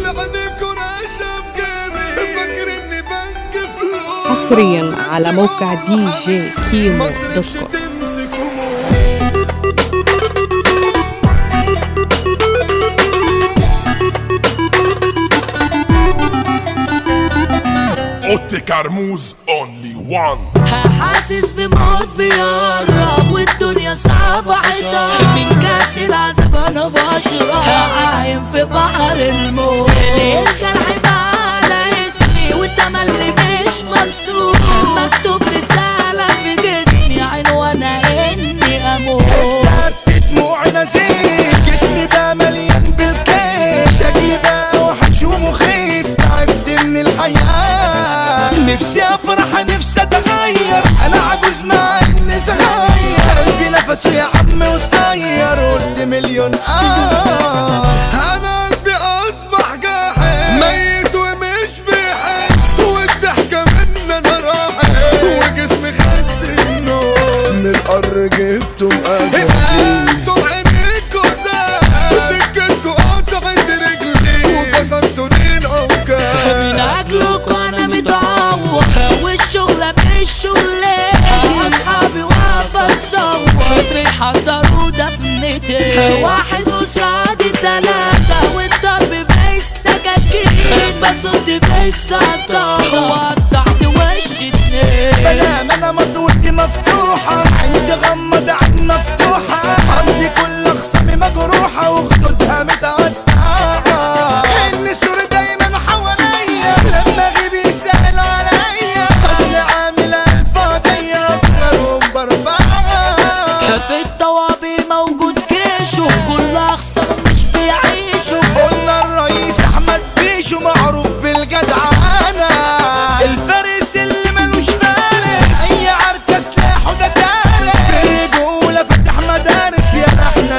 لعنك وراشة في جيبي فاكر اني بنك فلوس حصريا على موقع دي جي كيمو دوت مصرفش كوم تمسك هموم اوتي كرموز اونلي وان حاسس بموت بيقرب والدنيا صعبة حيطة من كاس العذاب انا بشرب عايم في بحر الموت الجرح بقى على اسمي والتملي مش ممسوك مكتوب رسالة في جسمي عنوانها اني اموت دموعي نزيف جسمي بقى مليان بالكيف شكلي بقى وحش ومخيف تعبت من الحياة نفسي افرح نفسي اتغير انا عجوز مع اني صغير قلبي نفسه يا عم قصير قلت مليون اه انا قلبي اصبح جاحد ميت ومش بيحس والضحكة من انا راحت وجسمي خس النص من القر جبته مقابل انتوا عينيكوا زاد وسكتكوا قطعت رجلي وكسرتوا لي العكاز من اجلك انا متعوق والشغلة مش شغلي اصحابي واقفة تصور بيحضروا دفنتي واحد قصاد التلاتة والضرب بالسكاكين بصد بالسطاح وقطعت وش اتنين بنام انا مضوتي مفتوحة عندي غمض عين مفتوحة قصدي كل خصامي مجروحة وخدودها متقطعة النسور دايما حواليا لما اغيب يسأل عليا اصلي عامل الفاضية اصغرهم باربعة في الطوابي موجود جيشه كل اخصام مش بيعيشوا قلنا الرئيس احمد بيشو معروف بالجدعانة الفارس اللي ملوش فارس اي عركة سلاحه ده دارس في رجولة فتح مدارس يا احنا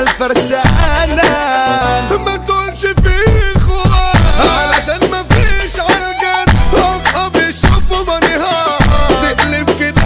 الفرسانة ما تقولش فيه اخوان علشان ما فيش عالجد اصحابي يشوفوا منهار تقلب كده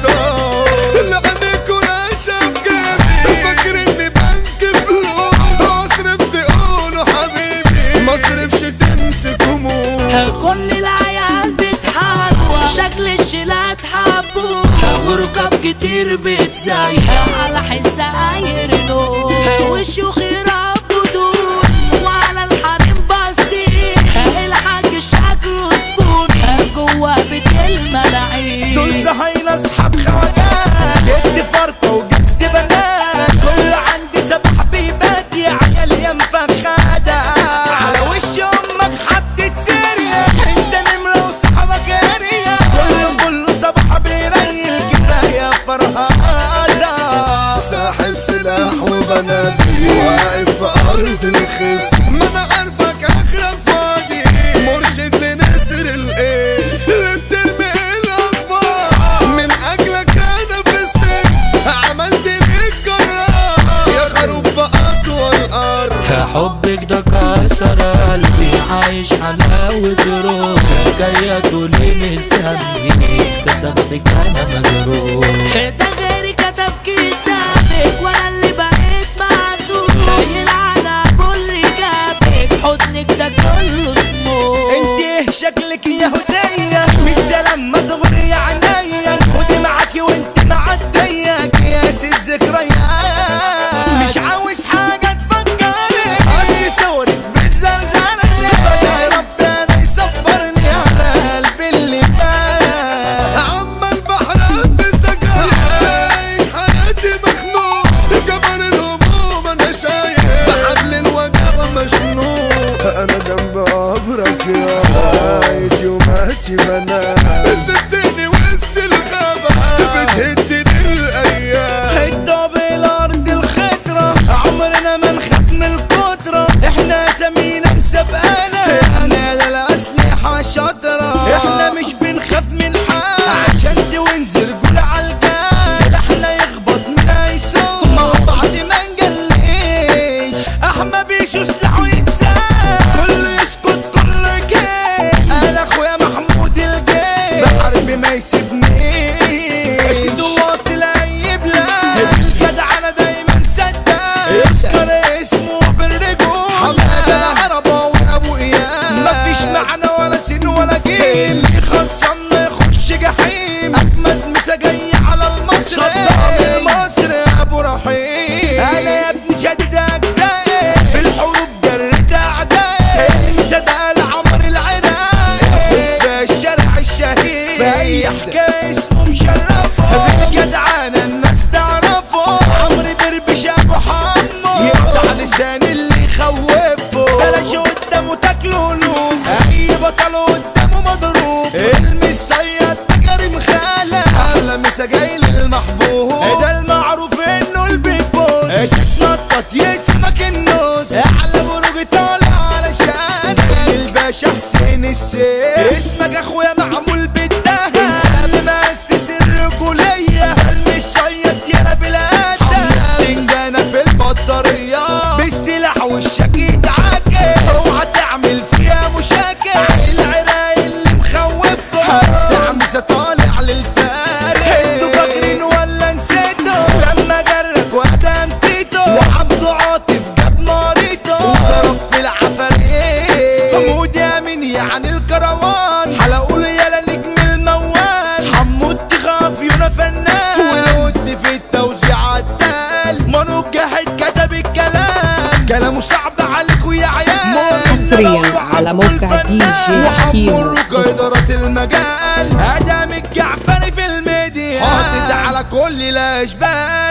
بطار لعنك وراشة في جيبي فاكر اني بنك فلوس اصرف تقولوا حبيبي ما اصرفش تمسك هموم كل العيال بتحارب شكل الشيلات حبوها وركب كتير بتزايها على حس ايرنو والشيوخ يربوا دول وعلى الحريم باصين الحاج شكله زبون جوا بيت الملاعين دول صهاينة اصحاب خواجات جد فرقة وجد بنات كل عندي سبع حبيبات يا عيال يا مفخدة على وش امك حطت سيريا انت نمرة وصحابك اريا كل كله صباح بيريل كفاية فرهادة ساحب سلاح وبنادي واقف في ارض الخصم ما انا عارفك اخرك فاضي مرشد لنسر الايس اللي بترمي الاخبار من اجلك انا في السجن عملت ليك جراح يا خروف في اطول ارض حبك ده كسر قلبي عايش حلاوة روح جاية تقولي مستني كسبتك انا مجروح ده غيري كتب كتابك وانا اللي بقيت معزوم يلعن ابو اللي جابك حضنك ده كله سموم انت ايه شكلك يهودية ميت سلام ما تغري عينيا خدي معاكي وانت معدية قياس الذكريات مش عاوز حاجة تفكري اصلي صورك بالزلزال بدعي ربنا يصبرني على قلبي اللي بان عم البحر في سجاير عايش حياتي مخنوق جبل الهموم انا شايف بحبل الوجع مشنوق انا جنب قبرك يا عايش يوماتي بنام سبتني وسط الغابة بتهدني الأيام الدبل ارض الخضرة عمرنا ما نخاف من القدرة احنا سمينا مسابقانا احنا للأسلحة شاطرة احنا مش بنخاف من حد عشان وننزل جول عالجاز سلاحنا يخبط من اي صوت مع بعض ما نجليش احمى بيشو سلاحه يتساب كله يسكت كله كيف انا اخويا محمود الجيش في حرب قدامه تاكله قلوب اي بطل قدامه مضروب المصيد ده كريم خالة احلى مسا جاي للمحبوب ده المعروف انه البيج بوس تتنطط يسمك النص احلى بروج طالع علشان الباشا حسين السيف اسمك اخويا معمول بالدهب مؤسس الرجولية المصيد يا بالادب تنجانة في البطارية بالسلاح والشك يتعاكس اوعى تعمل فيها مشاكل العراق اللي مخوفكم تعمسة طالع للفارق انتوا فاكرين ولا نسيتوا لما جرك وادم تيتو وعبده عاطف جاب ناريتو وضرب في العفاريت حمود يامين يعني الكروان حلقوا له يالا نجم الموال حمود تخاف يونا فنان والود في التوزيع عدال منو جاهد كتب الكلام كلامه صعب عليكوا يا عيال حصرياً على موقع دي جي كيمو. وحمر إدارة المجال ادم الجعفري في الميديا حاطط على كل الاشبال